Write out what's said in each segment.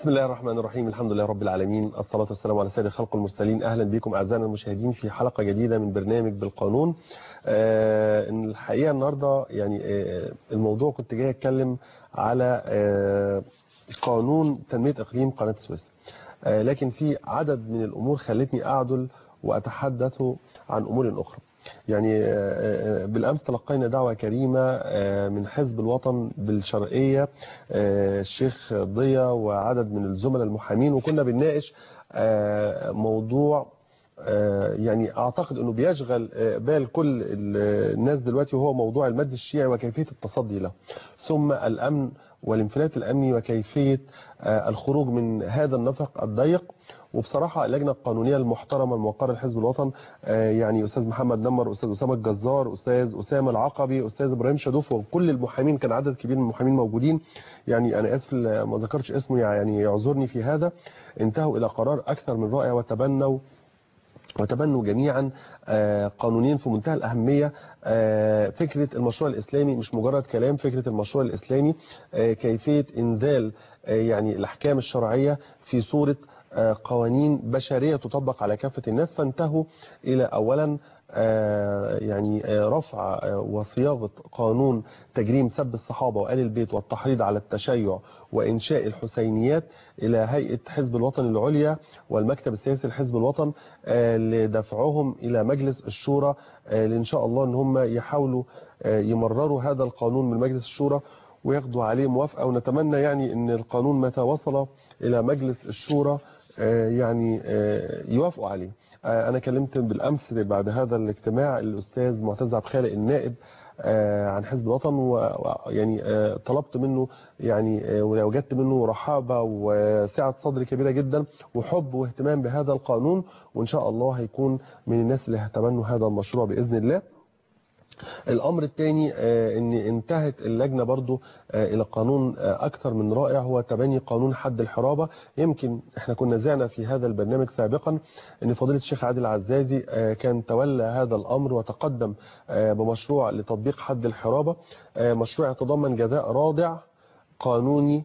بسم الله الرحمن الرحيم الحمد لله رب العالمين الصلاة والسلام على سيد خلق المرسلين أهلا بكم أعزائنا المشاهدين في حلقة جديدة من برنامج بالقانون آه الحقيقة النهاردة يعني آه الموضوع كنت جاي أتكلم على آه قانون تنمية إقليم قناة السويس آه لكن في عدد من الأمور خلتني أعدل وأتحدث عن أمور أخرى يعني بالأمس تلقينا دعوة كريمة من حزب الوطن بالشرقية الشيخ ضيا وعدد من الزملاء المحامين وكنا بنناقش موضوع يعني اعتقد انه بيشغل بال كل الناس دلوقتي وهو موضوع المد الشيعي وكيفية التصدي له ثم الامن والانفلات الامني وكيفية الخروج من هذا النفق الضيق وبصراحة اللجنة القانونية المحترمة الموقرة لحزب الوطن يعني أستاذ محمد نمر أستاذ أسامة الجزار أستاذ أسامة العقبي أستاذ إبراهيم شادوف وكل المحامين كان عدد كبير من المحامين موجودين يعني أنا آسف ما ذكرتش اسمه يعني يعذرني في هذا انتهوا إلى قرار أكثر من رائع وتبنوا وتبنوا جميعا قانونين في منتهى الأهمية فكرة المشروع الإسلامي مش مجرد كلام فكرة المشروع الإسلامي كيفية إنزال يعني الأحكام الشرعية في صورة قوانين بشرية تطبق على كافة الناس فانتهوا إلى أولا يعني رفع وصياغة قانون تجريم سب الصحابة وآل البيت والتحريض على التشيع وإنشاء الحسينيات إلى هيئة حزب الوطن العليا والمكتب السياسي لحزب الوطن لدفعهم إلى مجلس الشورى لإن شاء الله أن هم يحاولوا يمرروا هذا القانون من مجلس الشورى وياخدوا عليه موافقة ونتمنى يعني أن القانون متى وصل إلى مجلس الشورى يعني يوافقوا عليه أنا كلمت بالأمس بعد هذا الاجتماع الأستاذ معتز عبد الخالق النائب عن حزب الوطن ويعني طلبت منه يعني ووجدت منه رحابة وسعة صدر كبيرة جدا وحب واهتمام بهذا القانون وإن شاء الله هيكون من الناس اللي هتمنوا هذا المشروع بإذن الله الامر الثاني ان انتهت اللجنة برضو الى قانون اكثر من رائع هو تبني قانون حد الحرابة يمكن احنا كنا زعنا في هذا البرنامج سابقا ان فضيلة الشيخ عادل عزازي كان تولى هذا الامر وتقدم بمشروع لتطبيق حد الحرابة مشروع يتضمن جزاء رادع قانوني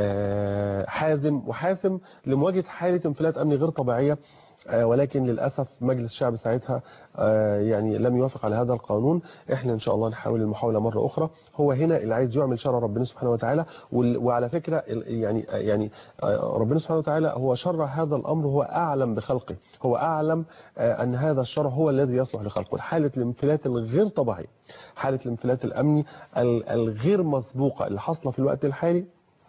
حازم وحاسم لمواجهة حالة انفلات امني غير طبيعية ولكن للأسف مجلس الشعب ساعتها يعني لم يوافق على هذا القانون احنا ان شاء الله نحاول المحاولة مرة اخرى هو هنا اللي عايز يعمل شرع ربنا سبحانه وتعالى وعلى فكرة يعني يعني ربنا سبحانه وتعالى هو شرع هذا الامر هو اعلم بخلقه هو اعلم ان هذا الشرع هو الذي يصلح لخلقه حالة الانفلات الغير طبيعي حالة الانفلات الامني الغير مسبوقة اللي حاصله في الوقت الحالي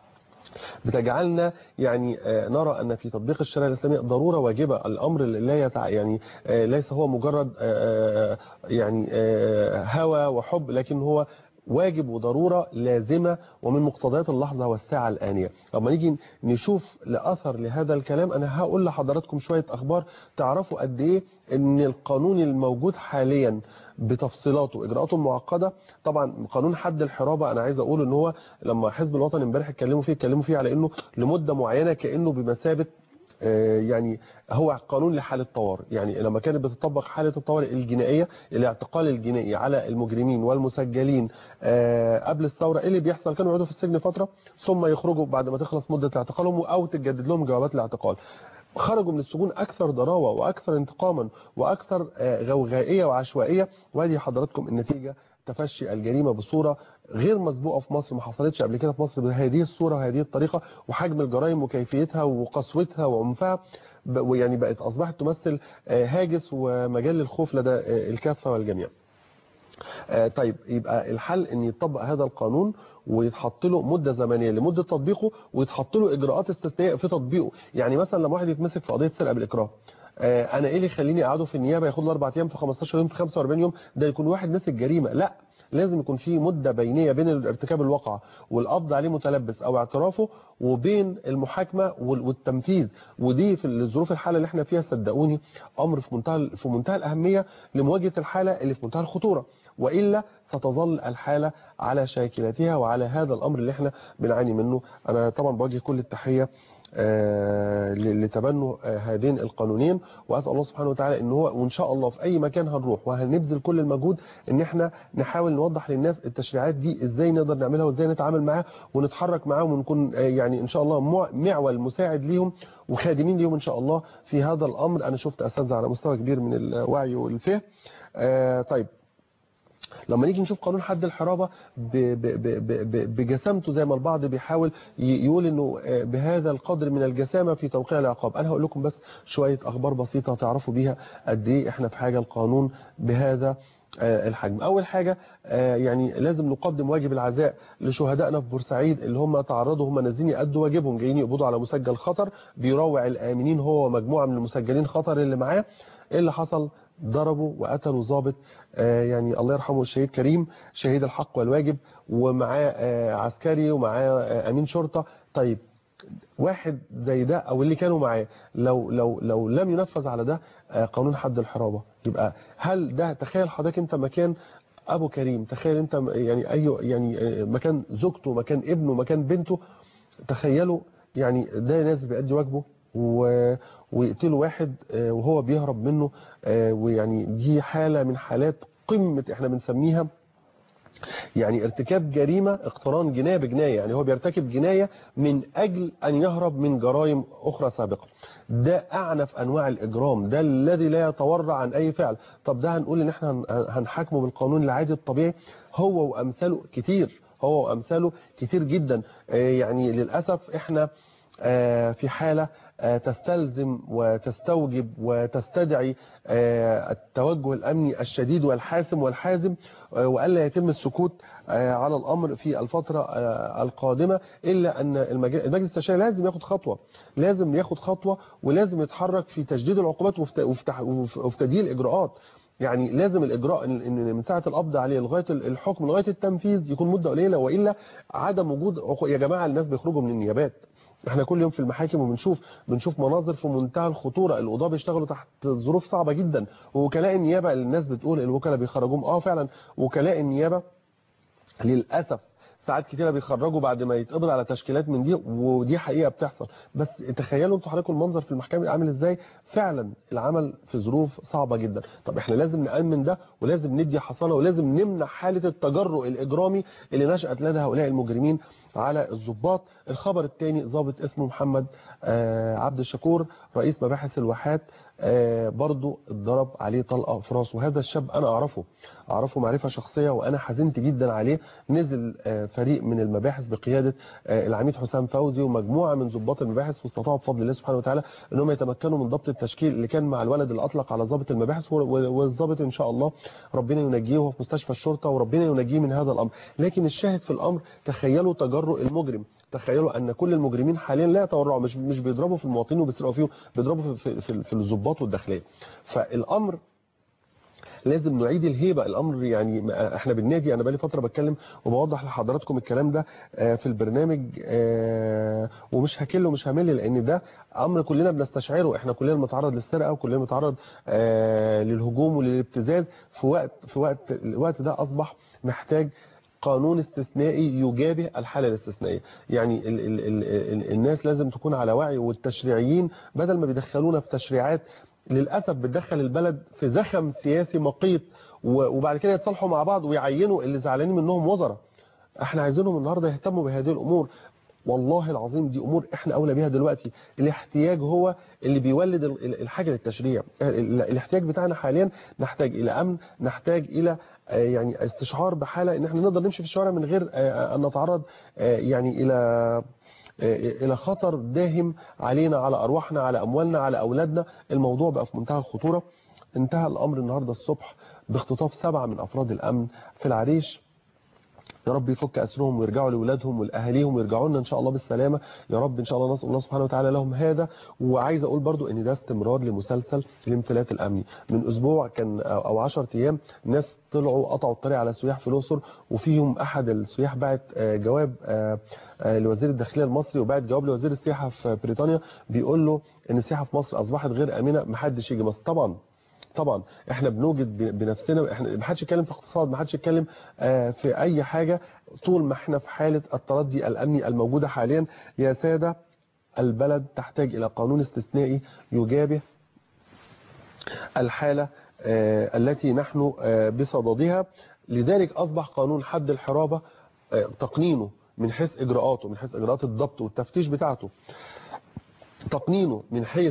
بتجعلنا يعني نرى أن في تطبيق الشريعة الإسلامية ضرورة واجبة الأمر لا يتع يعني ليس هو مجرد يعني هوى وحب لكن هو واجب وضرورة لازمة ومن مقتضيات اللحظة والساعة الآنية لما نيجي نشوف لأثر لهذا الكلام أنا هقول لحضراتكم شوية أخبار تعرفوا قد إيه أن القانون الموجود حاليا بتفصيلاته اجراءاته المعقده طبعا قانون حد الحرابه انا عايز اقول ان هو لما حزب الوطن امبارح اتكلموا فيه اتكلموا فيه على انه لمده معينه كانه بمثابه يعني هو قانون لحالة طوارئ يعني لما كانت بتطبق حالة الطوارئ الجنائية الاعتقال الجنائي على المجرمين والمسجلين قبل الثورة ايه اللي بيحصل كانوا يقعدوا في السجن فترة ثم يخرجوا بعد ما تخلص مدة اعتقالهم او تتجدد لهم جوابات الاعتقال خرجوا من السجون أكثر ضراوة وأكثر انتقاما وأكثر غوغائية وعشوائية وهذه حضراتكم النتيجة تفشي الجريمة بصورة غير مسبوقة في مصر ما حصلتش قبل كده في مصر بهذه الصورة وهذه الطريقة وحجم الجرائم وكيفيتها وقسوتها وعنفها ويعني بقت أصبحت تمثل هاجس ومجال للخوف لدى الكافة والجميع طيب يبقى الحل ان يطبق هذا القانون ويتحط له مده زمنيه لمده تطبيقه ويتحط له اجراءات استثنائيه في تطبيقه يعني مثلا لما واحد يتمسك في قضيه سرقه بالاكراه انا ايه اللي يخليني اقعده في النيابه ياخد له 4 ايام في 15 يوم في 45 يوم ده يكون واحد مسك جريمه لا لازم يكون في مدة بينية بين ارتكاب الواقعة والقبض عليه متلبس او اعترافه وبين المحاكمة والتنفيذ ودي في الظروف الحالة اللي احنا فيها صدقوني امر في منتهى في منتهى الاهمية لمواجهة الحالة اللي في منتهى الخطورة وإلا ستظل الحالة على شاكلتها وعلى هذا الأمر اللي احنا بنعاني منه أنا طبعا بوجه كل التحية آه، ل- لتبنوا آه، هذين القانونين واسال الله سبحانه وتعالى ان هو وان شاء الله في اي مكان هنروح وهنبذل كل المجهود ان احنا نحاول نوضح للناس التشريعات دي ازاي نقدر نعملها وازاي نتعامل معاها ونتحرك معاهم ونكون آه، يعني ان شاء الله مع- معول مساعد ليهم وخادمين ليهم ان شاء الله في هذا الامر انا شفت اساتذه على مستوى كبير من الوعي والفهم آه، طيب لما نيجي نشوف قانون حد الحرابة ب- ب- ب- ب- ب- بجسامته زي ما البعض بيحاول ي- يقول انه آه، بهذا القدر من الجسامة في توقيع العقاب انا هقول لكم بس شوية اخبار بسيطة تعرفوا بيها قد ايه احنا في حاجة القانون بهذا آه، الحجم اول حاجة آه، يعني لازم نقدم واجب العزاء لشهدائنا في بورسعيد اللي هم تعرضوا هم نازلين يأدوا واجبهم جايين يقبضوا على مسجل خطر بيروع الامنين هو ومجموعة من المسجلين خطر اللي معاه ايه اللي حصل ضربوا وقتلوا ضابط آه، يعني الله يرحمه الشهيد كريم شهيد الحق والواجب ومعاه آه، عسكري ومعاه آه، امين شرطه طيب واحد زي ده او اللي كانوا معاه لو لو لو لم ينفذ على ده آه، قانون حد الحرابه يبقى هل ده تخيل حضرتك انت مكان ابو كريم تخيل انت م- يعني اي يعني آه، مكان زوجته مكان ابنه مكان بنته تخيلوا يعني ده ناس بيأدي واجبه و... ويقتلوا واحد آه، وهو بيهرب منه آه، ويعني دي حالة من حالات قمة احنا بنسميها يعني ارتكاب جريمة اقتران جناية بجناية يعني هو بيرتكب جناية من أجل أن يهرب من جرائم أخرى سابقة ده أعنف أنواع الإجرام ده الذي لا يتورع عن أي فعل طب ده هنقول إن احنا هن- هنحاكمه بالقانون العادي الطبيعي هو وأمثاله كتير هو وأمثاله كتير جدا آه، يعني للأسف احنا آه، في حالة آه، تستلزم وتستوجب وتستدعي آه، التوجه الأمني الشديد والحاسم والحازم آه، وألا يتم السكوت آه، على الأمر في الفترة آه، القادمة إلا أن المج- المجلس التشريعي لازم ياخد خطوة لازم ياخد خطوة ولازم يتحرك في تجديد العقوبات وفي ت- وفي تح- وفي وفي تديين الإجراءات يعني لازم الإجراء إن إن من ساعة القبض عليه لغاية الحكم لغاية التنفيذ يكون مدة قليلة وإلا عدم وجود عقو- يا جماعة الناس بيخرجوا من النيابات احنا كل يوم في المحاكم وبنشوف بنشوف مناظر في منتهى الخطوره القضاه بيشتغلوا تحت ظروف صعبه جدا ووكلاء النيابه اللي الناس بتقول الوكلاء بيخرجوهم اه فعلا وكلاء النيابه للاسف ساعات كتيره بيخرجوا بعد ما يتقبض على تشكيلات من دي ودي حقيقه بتحصل بس تخيلوا انتوا حضراتكم المنظر في المحكمه عامل ازاي فعلا العمل في ظروف صعبه جدا طب احنا لازم نامن ده ولازم ندي حصانه ولازم نمنع حاله التجرؤ الاجرامي اللي نشات لدى هؤلاء المجرمين على الضباط الخبر الثاني ضابط اسمه محمد آه، عبد الشكور رئيس مباحث الواحات آه، برضو اتضرب عليه طلقه في راسه وهذا الشاب انا اعرفه اعرفه معرفه شخصيه وانا حزنت جدا عليه نزل آه، فريق من المباحث بقياده آه، العميد حسام فوزي ومجموعه من ضباط المباحث واستطاعوا بفضل الله سبحانه وتعالى انهم يتمكنوا من ضبط التشكيل اللي كان مع الولد اللي اطلق على ضابط المباحث و- و- والضابط ان شاء الله ربنا ينجيه وهو في مستشفى الشرطه وربنا ينجيه من هذا الامر لكن الشاهد في الامر تخيلوا تجرؤ المجرم تخيلوا ان كل المجرمين حاليا لا يتورعوا مش مش بيضربوا في المواطنين وبيسرقوا فيهم بيضربوا في في, في, في الضباط والداخليه فالامر لازم نعيد الهيبة الأمر يعني ما- احنا بالنادي أنا بقالي فترة بتكلم وبوضح لحضراتكم الكلام ده آه، في البرنامج آه، ومش هكل ومش همل لأن ده أمر كلنا بنستشعره احنا كلنا بنتعرض للسرقة وكلنا بنتعرض آه، للهجوم وللابتزاز في وقت في وقت الوقت ده أصبح محتاج قانون استثنائي يجابه الحالة الاستثنائية يعني ال ال ال ال الناس لازم تكون على وعي والتشريعيين بدل ما بيدخلونا في تشريعات للأسف بتدخل البلد في زخم سياسي مقيت و- وبعد كده يتصالحوا مع بعض ويعينوا اللي زعلانين منهم وزراء احنا عايزينهم النهارده يهتموا بهذه الامور والله العظيم دي امور احنا اولى بيها دلوقتي الاحتياج هو اللي بيولد ال- ال- الحاجه للتشريع ال- الاحتياج بتاعنا حاليا نحتاج الى امن نحتاج الى آه، يعني استشعار بحاله ان احنا نقدر نمشي في الشوارع من غير آه، ان نتعرض آه، يعني الى الى خطر داهم علينا على ارواحنا على اموالنا على اولادنا الموضوع بقى في منتهى الخطوره انتهى الامر النهارده الصبح باختطاف سبعه من افراد الامن في العريش يا رب يفك اسرهم ويرجعوا لاولادهم ولاهاليهم ويرجعوا لنا ان شاء الله بالسلامه يا رب ان شاء الله نسال الله سبحانه وتعالى لهم هذا وعايز اقول برضو ان ده استمرار لمسلسل الانفلات الامني من اسبوع كان او 10 ايام ناس طلعوا قطعوا الطريق على سياح في الاقصر وفيهم احد السياح بعت آه، جواب آه، آه، لوزير الداخليه المصري وبعت جواب لوزير السياحه في بريطانيا بيقول له ان السياحه في مصر اصبحت غير امنه محدش يجي مصر طبعا طبعا احنا بنوجد ب- بنفسنا احنا ما حدش يتكلم في اقتصاد ما حدش يتكلم آه، في اي حاجه طول ما احنا في حاله التردي الامني الموجوده حاليا يا ساده البلد تحتاج إلى قانون استثنائي يجابه الحالة آه، التي نحن آه، بصددها لذلك أصبح قانون حد الحرابة آه، تقنينه من حيث إجراءاته من حيث إجراءات الضبط والتفتيش بتاعته تقنينه من حيث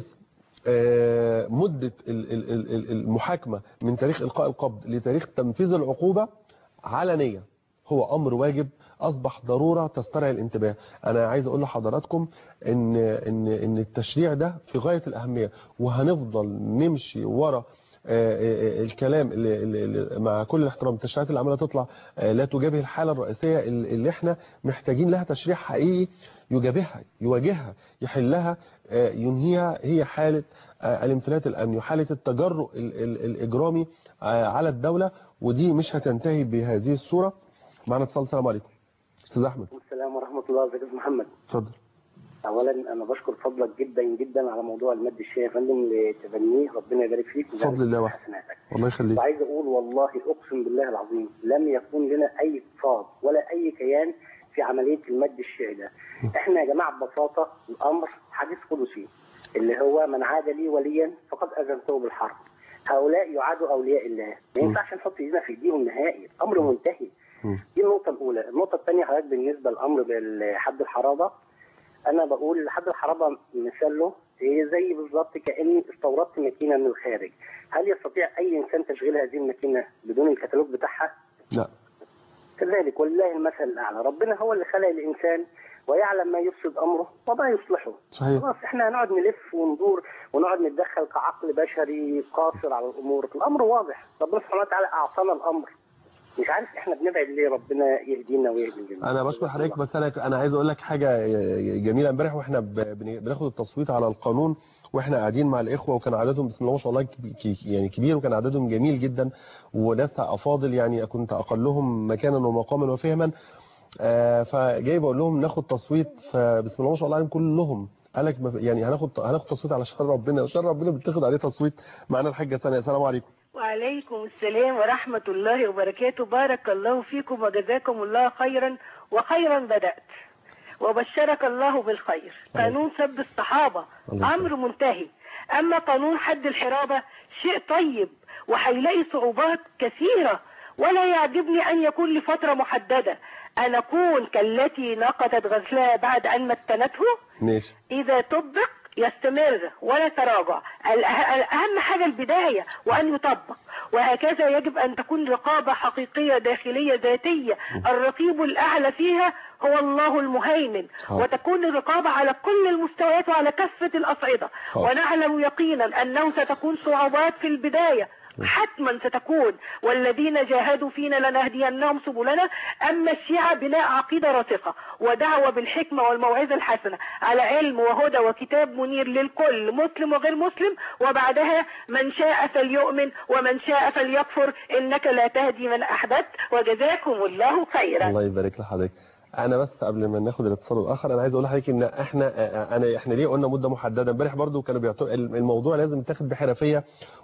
آه، مدة ال- ال- ال- ال- المحاكمة من تاريخ إلقاء القبض لتاريخ تنفيذ العقوبة علنية هو أمر واجب أصبح ضرورة تسترعي الانتباه أنا عايز أقول لحضراتكم إن, إن, إن التشريع ده في غاية الأهمية وهنفضل نمشي ورا آه، آه، الكلام اللي, اللي اللي مع كل الاحترام التشريعات اللي عماله تطلع آه، لا تجابه الحاله الرئيسيه اللي اللي احنا محتاجين لها تشريع حقيقي يجابهها يواجهها يحلها آه، ينهيها هي حاله آه، الانفلات الامني وحاله التجرؤ ال- ال- الاجرامي آه، على الدوله ودي مش هتنتهي بهذه الصوره معنا اتصال السلام عليكم استاذ احمد السلام ورحمة الله وبركاته محمد اتفضل أولا أنا بشكر فضلك جدا جدا على موضوع المد الشيء يا فندم اللي تبنيه ربنا يبارك فيك ويبارك بفضل الله في وحده. حسناتك الله يخليك وعايز أقول والله أقسم بالله العظيم لم يكن لنا أي اقتصاد ولا أي كيان في عملية المد الشيعي ده احنا يا جماعة ببساطة الأمر حديث قدسي اللي هو من عاد لي وليا فقد أذنته بالحرب هؤلاء يعادوا أولياء الله ما ينفعش نحط إيدينا في إيديهم نهائي الأمر منتهي مم. دي النقطة الأولى، النقطة الثانية حضرتك بالنسبة للأمر بالحد الحرابة أنا بقول حد الحرابة مثال له هي زي بالظبط كأني استوردت ماكينة من الخارج، هل يستطيع أي إنسان تشغيل هذه الماكينة بدون الكتالوج بتاعها؟ لا كذلك ولله المثل الأعلى، ربنا هو اللي خلق الإنسان ويعلم ما يفسد أمره وما يصلحه. صحيح خلاص احنا هنقعد نلف وندور ونقعد نتدخل كعقل بشري قاصر على الامور، الامر واضح، ربنا سبحانه وتعالى اعطانا الامر. مش عارف احنا بنبعد ليه ربنا يهدينا ويهدي الجميع. انا بشكر حضرتك بس انا انا عايز اقول لك حاجه جميله امبارح واحنا ب- بن- بناخد التصويت على القانون واحنا قاعدين مع الاخوه وكان عددهم بسم الله ما شاء الله كب- ك- يعني كبير وكان عددهم جميل جدا وناس افاضل يعني كنت اقلهم مكانا ومقاما وفهما آه، فجاي بقول لهم ناخد تصويت فبسم الله ما شاء الله عليهم كلهم قال لك ما في- يعني هناخد هناخد تصويت على شر ربنا شر ربنا بتاخد عليه تصويت معانا الحاجه سنه السلام عليكم وعليكم السلام ورحمة الله وبركاته بارك الله فيكم وجزاكم الله خيرا وخيرا بدأت وبشرك الله بالخير قانون سب الصحابة الله يخليك. أمر منتهي أما قانون حد الحرابة شيء طيب وهيلاقي صعوبات كثيرة ولا يعجبني أن يكون لفترة محددة أن أكون كالتي نقضت غزلها بعد أن متنته ماشي إذا طبق يستمر ولا تراجع الأه- الأهم حاجة البداية وأن يطبق وهكذا يجب أن تكون رقابة حقيقية داخلية ذاتية الرقيب الأعلى فيها هو الله المهيمن حاضر. وتكون الرقابة على كل المستويات وعلى كافة الأصعدة حاضر. ونعلم يقينا أنه ستكون صعوبات في البداية حتما ستكون والذين جاهدوا فينا لنهدينهم سبلنا أما الشيعة بناء عقيدة راسخة ودعوة بالحكمة والموعظة الحسنة على علم وهدى وكتاب منير للكل مسلم وغير مسلم وبعدها من شاء فليؤمن ومن شاء فليكفر إنك لا تهدي من أحببت وجزاكم الله خيرا الله يبارك لحضرتك انا بس قبل ما ناخد الاتصال الاخر انا عايز اقول لحضرتك ان احنا انا احنا ليه قلنا مده محدده امبارح برضو كانوا بيعتبر الموضوع لازم يتاخد بحرفيه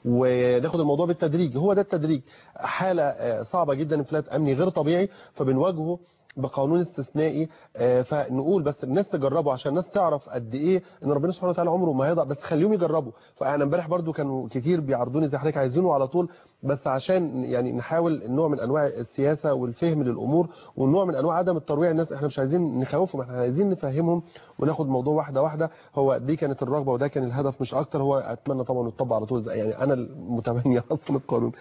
وناخد الموضوع بالتدريج هو ده التدريج حاله آه، صعبه جدا انفلات امني غير طبيعي فبنواجهه بقانون استثنائي آه، فنقول بس الناس تجربه عشان الناس تعرف قد ايه ان ربنا سبحانه وتعالى عمره ما هيضع بس خليهم يجربوا فانا امبارح برضو كانوا كتير بيعرضوني زي حضرتك عايزينه على طول بس عشان يعني نحاول نوع من انواع السياسه والفهم للامور ونوع من انواع عدم الترويع الناس احنا مش عايزين نخوفهم احنا عايزين نفهمهم وناخد الموضوع واحده واحده هو دي كانت الرغبه وده كان الهدف مش اكتر هو اتمنى طبعا يتطبق على طول زي- يعني انا المتبني اصلا القانون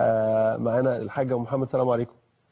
آه معانا الحاجه محمد السلام عليكم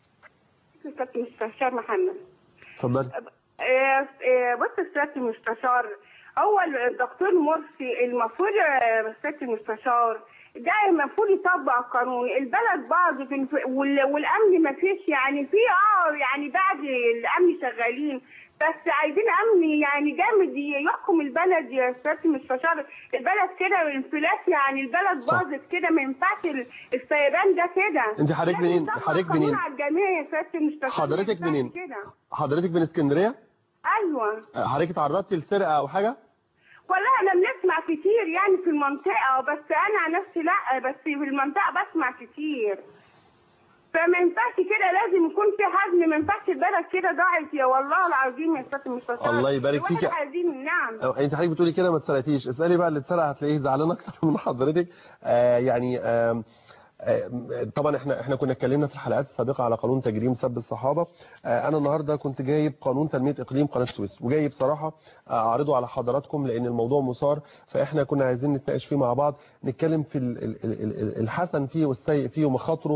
سيادة المستشار محمد اتفضلي آه، آه، بص يا سيادة المستشار هو الدكتور مرسي المفروض يا سيادة المستشار ده المفروض يطبق القانون البلد باظت الف- وال- والامن ما فيش يعني في اه يعني بعد الامن شغالين بس عايزين امن يعني جامد يحكم البلد يا سياده المستشار البلد كده انفلات يعني البلد صح. باظت كده ما ينفعش ال- السيبان ده كده انت حضرتك لازم منين؟ يطبق حضرتك القانون منين؟ على الجميع يا سياده المستشار ما حضرتك ينفعش منين؟ كده حضرتك من اسكندريه ايوه آه، حضرتك تعرضتي لسرقه او حاجه والله انا بنسمع كتير يعني في المنطقه بس انا عن نفسي لا بس في المنطقه بسمع كتير فما ينفعش كده لازم يكون في حزم ما ينفعش البلد كده ضاعت يا والله العظيم يا استاذ المستشار الله يبارك فيك. الواحد عايزين نعم أو انت حضرتك بتقولي كده ما اتسرقتيش اسالي بقى اللي اتسرق هتلاقيه زعلان اكتر من حضرتك آه يعني آه آه، طبعا احنا احنا كنا اتكلمنا في الحلقات السابقه على قانون تجريم سب الصحابه آه، انا النهارده كنت جايب قانون تنميه اقليم قناه السويس وجاي بصراحه آه، اعرضه على حضراتكم لان الموضوع مثار فاحنا كنا عايزين نتناقش فيه مع بعض نتكلم في ال- ال- ال- ال- الحسن فيه والسيء فيه ومخاطره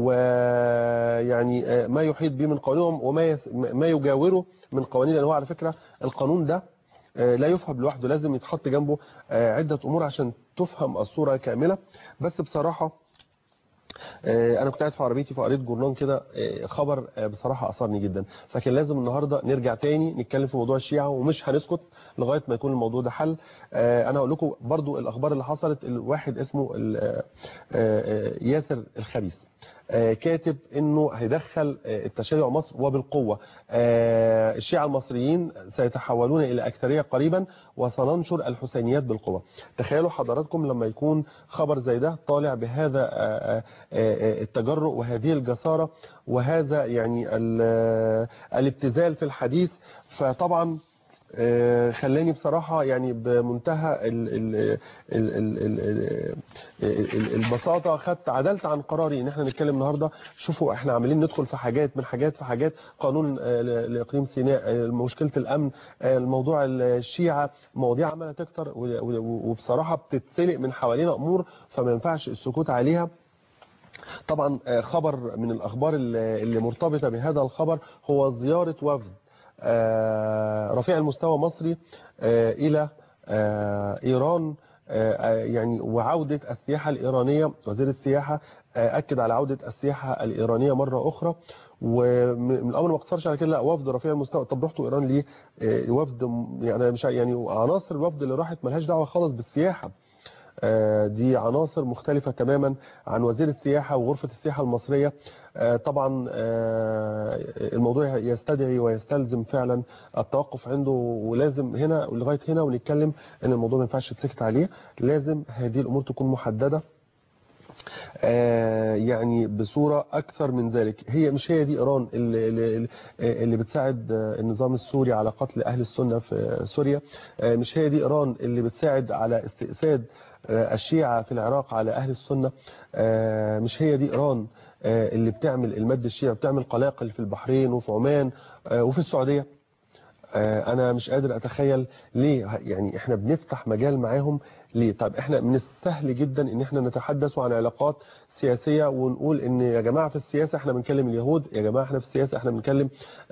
ويعني آه، ما يحيط به من قوانينهم وما يس- ما يجاوره من قوانين لان هو على فكره القانون ده آه، لا يفهم لوحده لازم يتحط جنبه آه، عده امور عشان تفهم الصوره كامله بس بصراحه آه، انا كنت قاعد في عربيتي فقريت جورنان كده آه، خبر آه، بصراحه اثرني جدا فكان لازم النهارده نرجع تاني نتكلم في موضوع الشيعه ومش هنسكت لغايه ما يكون الموضوع ده حل آه، انا هقول لكم برضو الاخبار اللي حصلت الواحد اسمه ال- آه، آه، ياسر الخبيث آه، كاتب انه هيدخل آه، التشيع مصر وبالقوه آه، الشيعة المصريين سيتحولون الى اكثريه قريبا وسننشر الحسينيات بالقوه تخيلوا حضراتكم لما يكون خبر زي ده طالع بهذا آه، آه، آه، التجرؤ وهذه الجساره وهذا يعني ال- آه، الابتذال في الحديث فطبعا آه، خلاني بصراحة يعني بمنتهى ال ال ال ال ال ال البساطة خدت عدلت عن قراري ان احنا نتكلم النهاردة شوفوا احنا عاملين ندخل في حاجات من حاجات في حاجات قانون آه، ل- لإقليم سيناء آه، مشكلة الأمن آه، الموضوع الشيعة مواضيع عمالة تكتر و- و- وبصراحة بتتسلق من حوالينا أمور فما ينفعش السكوت عليها طبعا آه، خبر من الأخبار اللي اللي مرتبطة بهذا الخبر هو زيارة وفد آه، رفيع المستوى مصري آه، إلى آه، إيران آه، آه، يعني وعودة السياحة الإيرانية وزير السياحة آه، أكد على عودة السياحة الإيرانية مرة أخرى ومن الأمر ما اقتصرش على كده لا وفد رفيع المستوى طب رحتوا إيران ليه؟ آه، وفد م- يعني مش ع- يعني عناصر الوفد اللي راحت ملهاش دعوة خالص بالسياحة آه، دي عناصر مختلفة تماما عن وزير السياحة وغرفة السياحة المصرية آه، طبعا آه، الموضوع يستدعي ويستلزم فعلا التوقف عنده ولازم هنا لغاية هنا ونتكلم ان الموضوع ما ينفعش تسكت عليه لازم هذه الامور تكون محددة آه، يعني بصورة أكثر من ذلك هي مش هي دي إيران اللي, اللي, اللي بتساعد آه، النظام السوري على قتل أهل السنة في سوريا آه، مش هي دي إيران اللي بتساعد على استئساد آه، الشيعة في العراق على أهل السنة آه، مش هي دي إيران آه، اللي بتعمل المد الشيعي بتعمل قلاقل في البحرين وفي عمان آه، وفي السعودية آه، انا مش قادر اتخيل ليه يعني احنا بنفتح مجال معاهم ليه طب احنا من السهل جدا ان احنا نتحدث عن علاقات سياسية ونقول ان يا جماعة في السياسة احنا بنكلم اليهود يا جماعة احنا في السياسة احنا بنكلم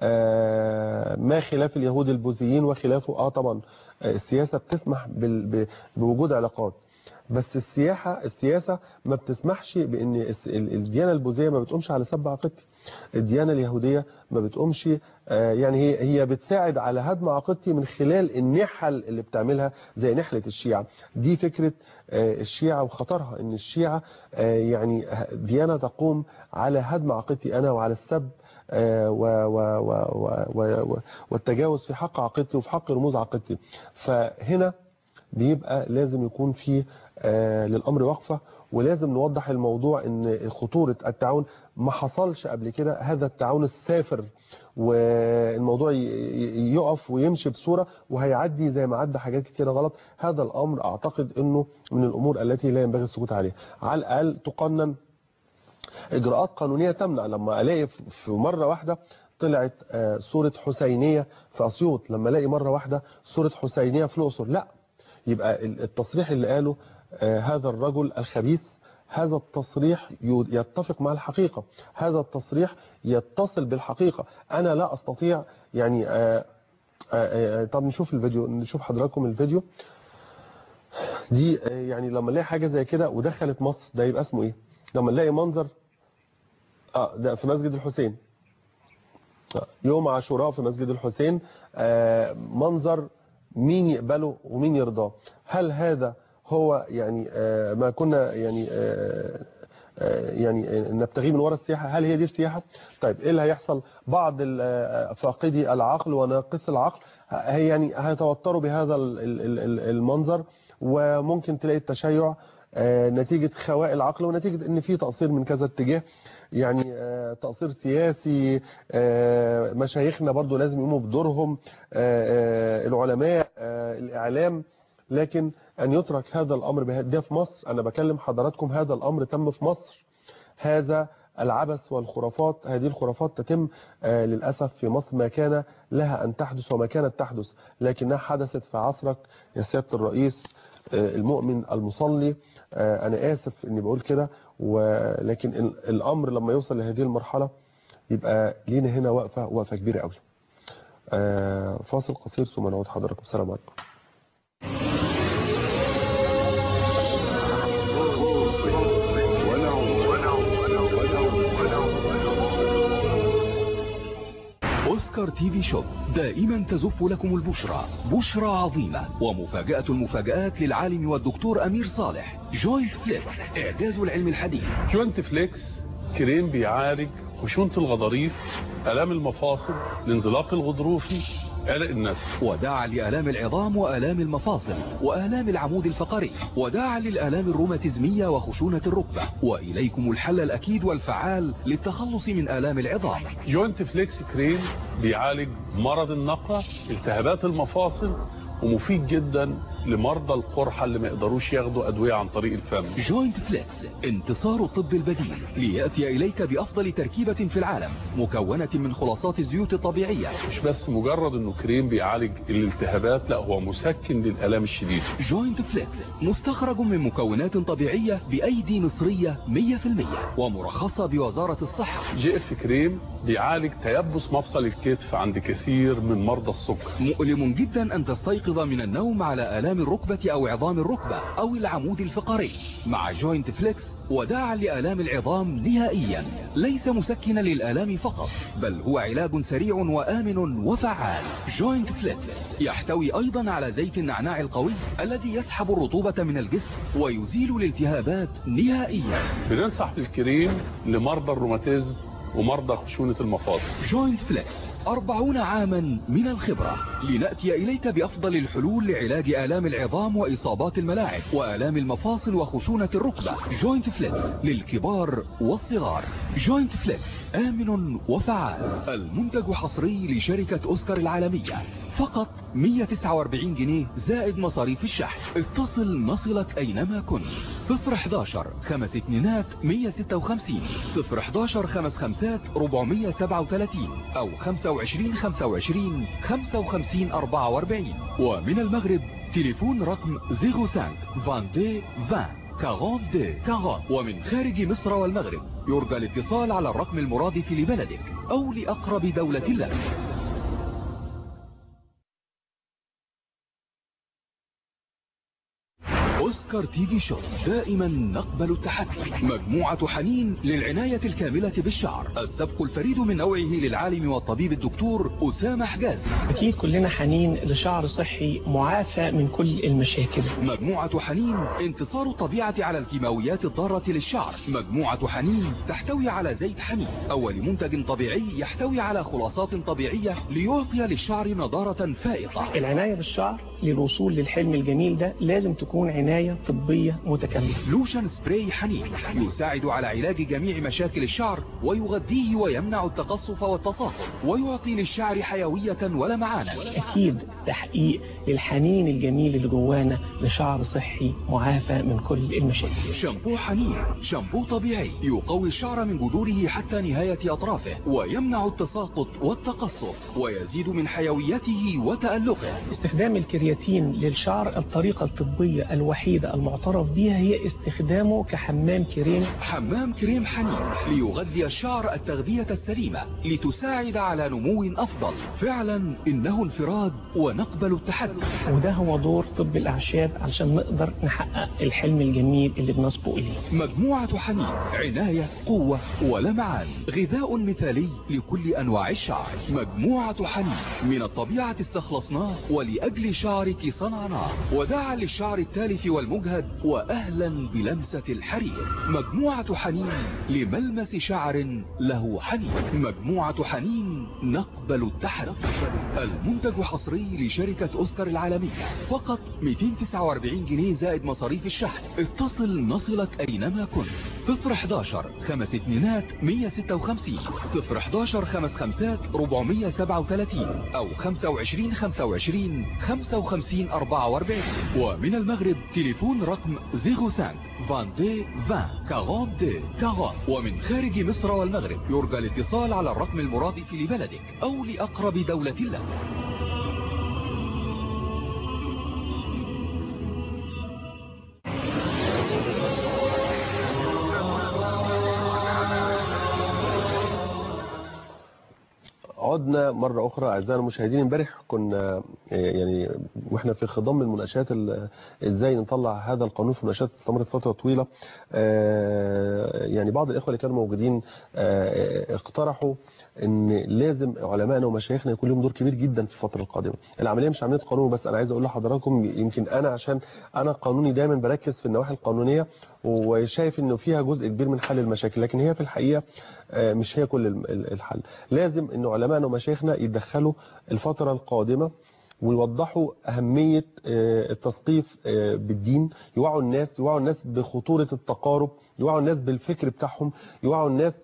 آه، ما خلاف اليهود البوذيين وخلافه اه طبعا آه، السياسة بتسمح بال- ب- بوجود علاقات بس السياحة السياسة ما بتسمحش بان الس- ال- الديانة البوذية ما بتقومش على سب عقيدتي الديانة اليهودية ما بتقومش آه، يعني هي هي بتساعد على هدم عقيدتي من خلال النحل اللي بتعملها زي نحلة الشيعة دي فكرة آه، الشيعة وخطرها ان الشيعة آه، يعني ديانة تقوم على هدم عقيدتي انا وعلى السب آه، و- و- و- و- و- و- والتجاوز في حق عقيدتي وفي حق رموز عقيدتي فهنا بيبقى لازم يكون في آه، للأمر وقفة ولازم نوضح الموضوع ان خطورة التعاون ما حصلش قبل كده هذا التعاون السافر والموضوع ي- ي- يقف ويمشي بصورة وهيعدي زي ما عدى حاجات كتيرة غلط هذا الأمر أعتقد أنه من الأمور التي لا ينبغي السكوت عليها على الأقل تقنن إجراءات قانونية تمنع لما ألاقي في- في مرة واحدة طلعت آه، صورة حسينية في أسيوط لما ألاقي مرة واحدة صورة حسينية في الأقصر لا يبقى ال- التصريح اللي قاله آه، هذا الرجل الخبيث هذا التصريح يو- يتفق مع الحقيقة هذا التصريح يتصل بالحقيقة أنا لا أستطيع يعني آه، آه، آه، طب نشوف الفيديو نشوف حضراتكم الفيديو دي آه، يعني لما نلاقي حاجة زي كده ودخلت مصر ده يبقى اسمه ايه لما نلاقي منظر اه ده في مسجد الحسين آه، يوم عاشوراء في مسجد الحسين آه، منظر مين يقبله ومين يرضاه هل هذا هو يعني آه، ما كنا يعني آه، آه، يعني آه، نبتغيه من وراء السياحة هل هي دي السياحة طيب ايه اللي هيحصل بعض ال- آه، فاقدي العقل وناقص العقل هي يعني هيتوتروا بهذا ال- ال- ال- ال- المنظر وممكن تلاقي التشيع آه، نتيجة خواء العقل ونتيجة ان في تقصير من كذا اتجاه يعني آه، تقصير سياسي آه، مشايخنا برضو لازم يقوموا بدورهم آه، آه، العلماء آه، الإعلام لكن أن يترك هذا الأمر به- ده في مصر أنا بكلم حضراتكم هذا الأمر تم في مصر هذا العبث والخرافات هذه الخرافات تتم آه، للأسف في مصر ما كان لها أن تحدث وما كانت تحدث لكنها حدثت في عصرك يا سيادة الرئيس آه، المؤمن المصلي آه، أنا آسف أني بقول كده ولكن ال- الأمر لما يوصل لهذه المرحلة يبقى لينا هنا وقفة وقفة كبيرة قوي آه، فاصل قصير ثم نعود حضراتكم السلام عليكم أوسكار تي في شوب دائما تزف لكم البشرى بشرى عظيمة ومفاجأة المفاجآت للعالم والدكتور أمير صالح جوينت فليكس إعجاز العلم الحديث جوينت فليكس كريم بيعالج خشونة الغضاريف آلام المفاصل الانزلاق الغضروفي قلق النسل وداعا لآلام العظام وآلام المفاصل وآلام العمود الفقري وداعا للآلام الروماتيزمية وخشونة الركبة وإليكم الحل الأكيد والفعال للتخلص من آلام العظام جوينت فليكس كريم بيعالج مرض النقع التهابات المفاصل ومفيد جدا لمرضى القرحة اللي ما يقدروش ياخدوا أدوية عن طريق الفم جوينت فليكس انتصار الطب البديل ليأتي إليك بأفضل تركيبة في العالم مكونة من خلاصات الزيوت الطبيعية مش بس مجرد انه كريم بيعالج الالتهابات لا هو مسكن للآلام الشديدة جوينت فليكس مستخرج من مكونات طبيعية بأيدي مصرية 100% ومرخصة بوزارة الصحة جي اف كريم بيعالج تيبس مفصل الكتف عند كثير من مرضى السكر مؤلم جدا أن تستيقظ من النوم على آلام الركبة أو عظام الركبة أو العمود الفقري مع جوينت فليكس وداعا لآلام العظام نهائيا ليس مسكنا للآلام فقط بل هو علاج سريع وآمن وفعال جوينت فليكس يحتوي أيضا على زيت النعناع القوي الذي يسحب الرطوبة من الجسم ويزيل الالتهابات نهائيا بننصح بالكريم لمرضى الروماتيزم ومرضى خشونة المفاصل جوينت فليكس أربعون عاما من الخبرة لنأتي إليك بأفضل الحلول لعلاج آلام العظام وإصابات الملاعب وآلام المفاصل وخشونة الركبة جوينت فليكس للكبار والصغار جوينت فليكس آمن وفعال المنتج حصري لشركة أوسكار العالمية فقط 149 جنيه زائد مصاريف الشحن اتصل نصلك أينما كنت 011 خمس اتنينات 156 011 خمس خمسات 437 أو 25 25 55 44 ومن المغرب تليفون رقم 05 22 20 42 40 ومن خارج مصر والمغرب يرجى الاتصال على الرقم المرادف لبلدك أو لأقرب دولة لك أوسكار تي في شو دائما نقبل التحدي مجموعة حنين للعناية الكاملة بالشعر السبق الفريد من نوعه للعالم والطبيب الدكتور أسامة حجازي أكيد كلنا حنين لشعر صحي معافى من كل المشاكل مجموعة حنين انتصار الطبيعة على الكيماويات الضارة للشعر مجموعة حنين تحتوي على زيت حنين أول منتج طبيعي يحتوي على خلاصات طبيعية ليعطي للشعر نضارة فائقة العناية بالشعر للوصول للحلم الجميل ده لازم تكون عناية طبية متكاملة لوشن سبراي حنين يساعد على علاج جميع مشاكل الشعر ويغذيه ويمنع التقصف والتصاقل ويعطي للشعر حيوية ولمعانا أكيد تحقيق للحنين الجميل اللي جوانا لشعر صحي معافى من كل المشاكل شامبو حنين شامبو طبيعي يقوي الشعر من جذوره حتى نهاية أطرافه ويمنع التساقط والتقصف ويزيد من حيويته وتألقه استخدام الكرياتين للشعر الطريقة الطبية الوحيدة المعترف بها هي استخدامه كحمام كريم حمام كريم حنين ليغذي الشعر التغذية السليمة لتساعد على نمو أفضل فعلا إنه انفراد ونقبل التحدي وده هو دور طب الأعشاب علشان نقدر نحقق الحلم الجميل اللي بنصبو إليه مجموعة حنين عناية قوة ولمعان غذاء مثالي لكل أنواع الشعر مجموعة حنين من الطبيعة استخلصناه ولأجل شعرك صنعناه وداعا للشعر التالف والمجهد وأهلا بلمسة الحرير مجموعة حنين لملمس شعر له حنين مجموعة حنين نقبل التحدي المنتج حصري لشركة أوسكار العالمية فقط 249 جنيه زائد مصاريف الشحن اتصل نصلك أينما كنت 011 خمس اتنينات 156 011 خمس خمسات 437 أو 25 25 55 44 ومن المغرب تليفون رقم 05 22 20 42 40 ومن خارج مصر والمغرب يرجى الاتصال على الرقم المرادف لبلدك أو لأقرب دولة لك عدنا مرة أخرى أعزائنا المشاهدين امبارح كنا آه، يعني واحنا في خضم المناقشات ال- ازاي نطلع هذا القانون في مناقشات استمرت فترة طويلة آه، يعني بعض الإخوة اللي كانوا موجودين آه، اقترحوا ان لازم علمائنا ومشايخنا يكون لهم دور كبير جدا في الفتره القادمه العمليه مش عمليه قانون بس انا عايز اقول لحضراتكم يمكن انا عشان انا قانوني دايما بركز في النواحي القانونيه وشايف انه فيها جزء كبير من حل المشاكل لكن هي في الحقيقه آه، مش هي كل الم- ال- الحل لازم ان علمائنا ومشايخنا يتدخلوا الفتره القادمه ويوضحوا أهمية آه، التثقيف آه، بالدين يوعوا الناس يوعوا الناس بخطورة التقارب يوعوا الناس بالفكر بتاعهم يوعوا الناس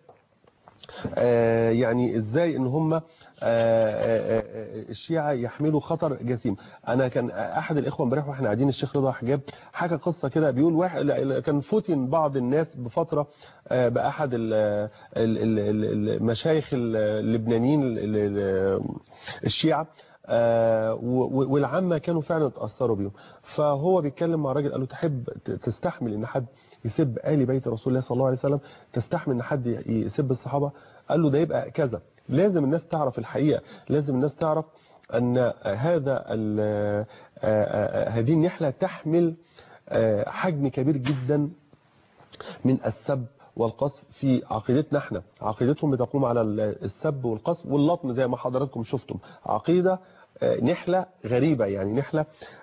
آه، يعني ازاي ان هم آه، آه، آه، الشيعة يحملوا خطر جسيم انا كان احد الاخوه امبارح واحنا قاعدين الشيخ رضا حجاب حكى قصه كده بيقول واحد لا، كان فتن بعض الناس بفتره آه، باحد ال- ال- ال- ال- المشايخ اللبنانيين ال- ال- الشيعة آه، و- و- والعامة كانوا فعلا اتأثروا بيهم فهو بيتكلم مع راجل قال له تحب ت- تستحمل ان حد يسب آل بيت رسول الله صلى الله عليه وسلم تستحمل ان حد ي- يسب الصحابة قال له ده يبقى كذا لازم الناس تعرف الحقيقة لازم الناس تعرف ان هذا ال- آه، آه، هذه النحلة تحمل آه، حجم كبير جدا من السب والقصف في عقيدتنا احنا عقيدتهم بتقوم على السب والقصف واللطم زي ما حضراتكم شفتم عقيدة آه، نحلة غريبة يعني نحلة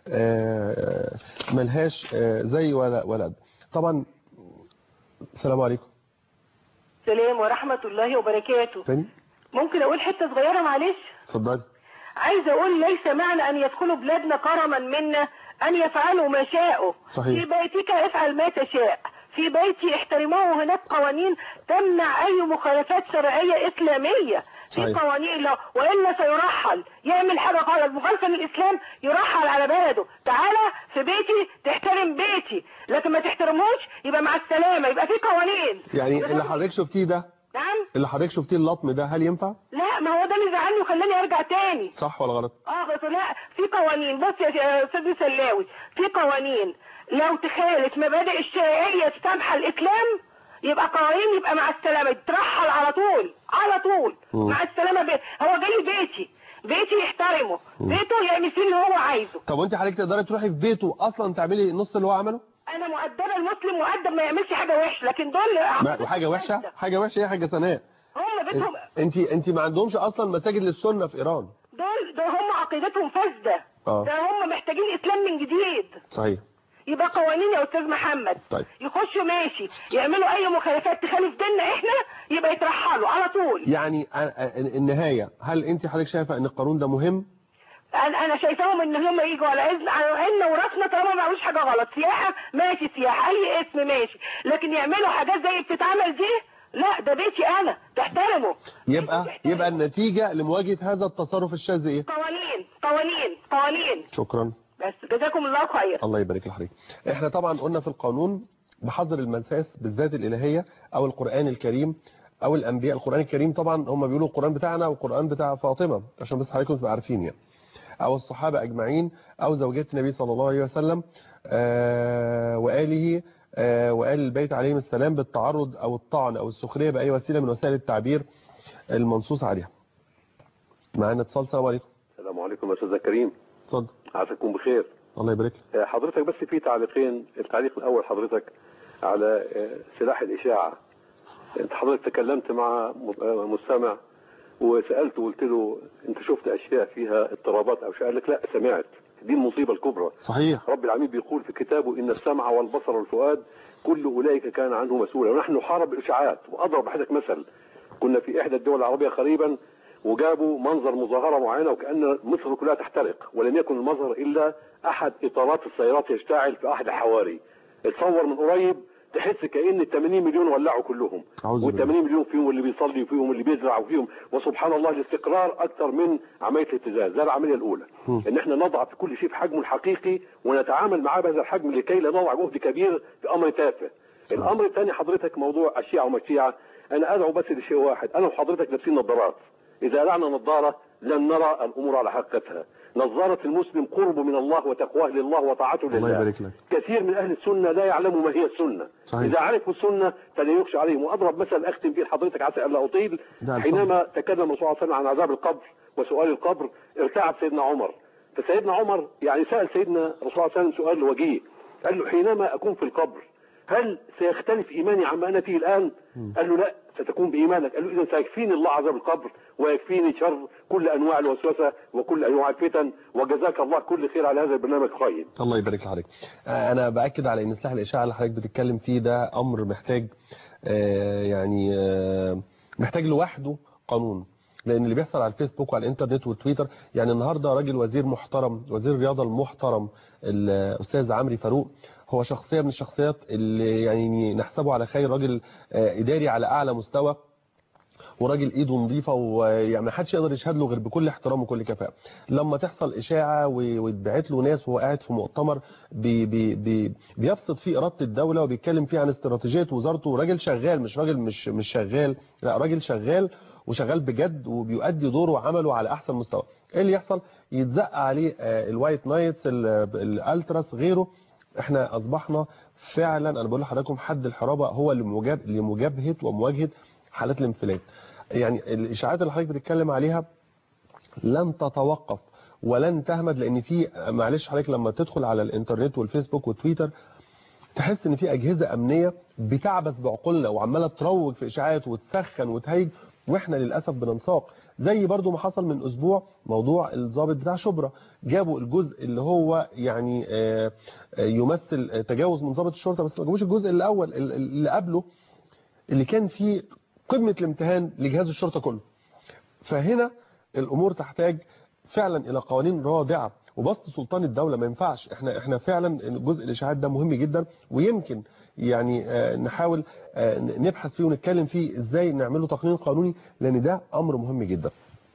آه، ملهاش آه، زي ولا ولد طبعا السلام عليكم السلام ورحمة الله وبركاته تاني ممكن أقول حتة صغيرة معلش اتفضلي عايز أقول ليس معنى أن يدخلوا بلادنا كرما منا أن يفعلوا ما شاءوا صحيح. في بيتك افعل ما تشاء في بيتي احترموه هناك قوانين تمنع أي مخالفات شرعية إسلامية في صحيح. قوانين لا وإلا سيرحل يعمل حاجة غلط مخالفة للإسلام يرحل على بلده تعالى في بيتي تحترم بيتي لكن ما تحترموش يبقى مع السلامة يبقى في قوانين يعني اللي حضرتك شفتيه ده نعم اللي حضرتك شفتيه اللطم ده هل ينفع لا ما هو ده اللي زعلني وخلاني ارجع تاني صح ولا غلط اه بس لا في قوانين بص يا يا استاذ سلاوي في قوانين لو تخالف مبادئ الشرعيه تسامح الاسلام يبقى قوانين يبقى مع السلامه ترحل على طول على طول مم. مع السلامه بي. هو جاي بيتي بيتي يحترمه بيته يعمل فيه اللي هو عايزه طب وانت حضرتك تقدري تروحي في بيته اصلا تعملي نص اللي هو عمله انا مؤدبه المسلم مؤدب ما يعملش حاجه وحشه لكن دول ما حاجه وحشه حاجه وحشه ايه حاجه سناء هم بيتهم انت انت ما عندهمش اصلا مساجد للسنه في ايران دول دول هم عقيدتهم فاسده اه. ده هم محتاجين اسلام من جديد صحيح يبقى قوانين يا استاذ محمد طيب. يخشوا ماشي يعملوا اي مخالفات تخالف ديننا احنا يبقى يترحلوا على طول يعني ا- ا- النهايه هل انت حضرتك شايفه ان القانون ده مهم انا انا شايفاهم ان هم يجوا على اذن على عيننا وراسنا طالما ما عملوش حاجه غلط سياحه ماشي سياحه اي اسم ماشي لكن يعملوا حاجات زي بتتعمل دي لا ده بيتي انا تحترمه يبقى يبقى النتيجه لمواجهه هذا التصرف الشاذ ايه قوانين قوانين قوانين شكرا بس جزاكم الله خير الله يبارك لحضرتك احنا طبعا قلنا في القانون بحظر المساس بالذات الالهيه او القران الكريم او الانبياء القران الكريم طبعا هم بيقولوا القران بتاعنا والقران بتاع فاطمه عشان بس حضراتكم تبقوا عارفين يعني او الصحابه اجمعين او زوجات النبي صلى الله عليه وسلم آه واله آه وآل البيت عليهم السلام بالتعرض او الطعن او السخريه باي وسيله من وسائل التعبير المنصوص عليها معانا اتصال السلام عليكم السلام عليكم يا استاذ كريم اتفضل عافاكم بخير الله يبارك لك آه، حضرتك بس في تعليقين التعليق الاول حضرتك على آه، سلاح الاشاعه انت حضرتك تكلمت مع م- آه، مستمع وسالته وقلت له انت شفت اشياء فيها اضطرابات او شيء قال لك لا سمعت دي المصيبه الكبرى صحيح رب العالمين بيقول في كتابه ان السمع والبصر والفؤاد كل اولئك كان عنه مسؤولا ونحن نحارب الاشاعات واضرب حضرتك مثل كنا في احدى الدول العربيه قريبا وجابوا منظر مظاهره معينه وكان مصر كلها تحترق ولم يكن المظهر الا احد اطارات السيارات يشتعل في احد الحواري اتصور من قريب تحس كان ال 80 مليون ولعوا كلهم أعوذ وال بالله. 80 مليون فيهم اللي بيصلي وفيهم اللي بيزرع وفيهم وسبحان الله الاستقرار اكثر من عمليه الابتزاز ده العمليه الاولى مم. ان احنا نضع في كل شيء في حجمه الحقيقي ونتعامل معاه بهذا الحجم لكي لا نضع جهد كبير في امر تافه الامر الثاني حضرتك موضوع الشيعه وما الشيعه انا ادعو بس لشيء واحد انا وحضرتك لابسين نظارات اذا قلعنا نظاره لن نرى الامور على حقيقتها نظاره المسلم قرب من الله وتقواه لله وطاعته الله لله يبارك لك كثير من اهل السنه لا يعلموا ما هي السنه صحيح. اذا عرفوا السنه فلا يخشى عليهم واضرب مثل اختم فيه لحضرتك عسى الا اطيل نعم، حينما تكلم الرسول صلى الله عليه وسلم عن عذاب القبر وسؤال القبر ارتعب سيدنا عمر فسيدنا عمر يعني سال سيدنا الرسول صلى الله عليه وسلم سؤال وجيه قال له حينما اكون في القبر هل سيختلف ايماني عما انا فيه الان؟ قال له لا ستكون بايمانك قال له اذا سيكفيني الله عذاب القبر ويكفيني شر كل انواع الوسوسه وكل انواع الفتن وجزاك الله كل خير على هذا البرنامج القيم الله يبارك لحضرتك آه، انا باكد على ان سلاح الاشاعه اللي حضرتك بتتكلم فيه ده امر محتاج آه، يعني آه، محتاج لوحده قانون لان اللي بيحصل على الفيسبوك وعلى الانترنت والتويتر يعني النهارده راجل وزير محترم وزير الرياضه المحترم الاستاذ عمرو فاروق هو شخصيه من الشخصيات اللي يعني نحسبه على خير راجل آه، اداري على اعلى مستوى وراجل ايده نظيفه ويعني ما حدش يقدر يشهد له غير بكل احترام وكل كفاءه لما تحصل اشاعه و- ويتبعت له ناس وهو قاعد في مؤتمر بي بي بي بيفصل فيه اراده الدوله وبيتكلم فيه عن استراتيجيه وزارته وراجل شغال مش راجل مش مش شغال لا راجل شغال وشغال بجد وبيؤدي دوره وعمله على احسن مستوى ايه اللي يحصل يتزق عليه آه، الوايت نايتس ال- الالتراس غيره احنا اصبحنا فعلا انا بقول لحضراتكم حد الحرابه هو اللي مجاب- لمجابهه ومواجهه حالات الانفلات يعني الاشاعات اللي حضرتك بتتكلم عليها لن تتوقف ولن تهمد لان في معلش حضرتك لما تدخل على الانترنت والفيسبوك والتويتر تحس ان في اجهزه امنيه بتعبث بعقولنا وعماله تروج في اشاعات وتسخن وتهيج واحنا للاسف بننساق زي برضو ما حصل من اسبوع موضوع الضابط بتاع شبرا جابوا الجزء اللي هو يعني آه، آه، يمثل آه، تجاوز من ضابط الشرطه بس ما جابوش الجزء الاول ال- اللي قبله اللي كان فيه قمه الامتهان لجهاز الشرطه كله فهنا الامور تحتاج فعلا الى قوانين رادعه وبسط سلطان الدوله ما ينفعش احنا احنا فعلا جزء الاشاعات ده مهم جدا ويمكن يعني آه، نحاول آه، نبحث فيه ونتكلم فيه ازاي نعمله تقنين قانوني لان ده امر مهم جدا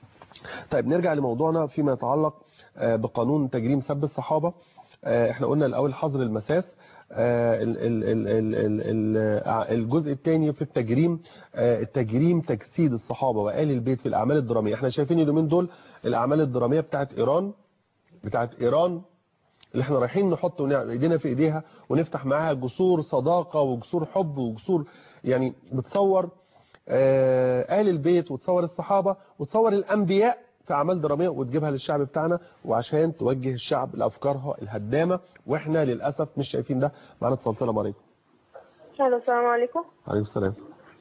طيب نرجع لموضوعنا فيما يتعلق آه، بقانون تجريم سب الصحابه آه، احنا قلنا الاول حظر المساس آه، ال- ال- ال- ال- ال- ال- آه، الجزء الثاني في التجريم آه، التجريم تجسيد الصحابه وآل البيت في الاعمال الدراميه احنا شايفين اليومين دول الاعمال الدراميه بتاعت ايران بتاعت ايران اللي احنا رايحين نحط ونع- ايدينا في ايديها ونفتح معاها جسور صداقه وجسور حب وجسور يعني بتصور آه، آل البيت وتصور الصحابه وتصور الانبياء في اعمال دراميه وتجيبها للشعب بتاعنا وعشان توجه الشعب لافكارها الهدامه واحنا للاسف مش شايفين ده معانا اتصال سلام عليكم الو السلام عليكم عليكم السلام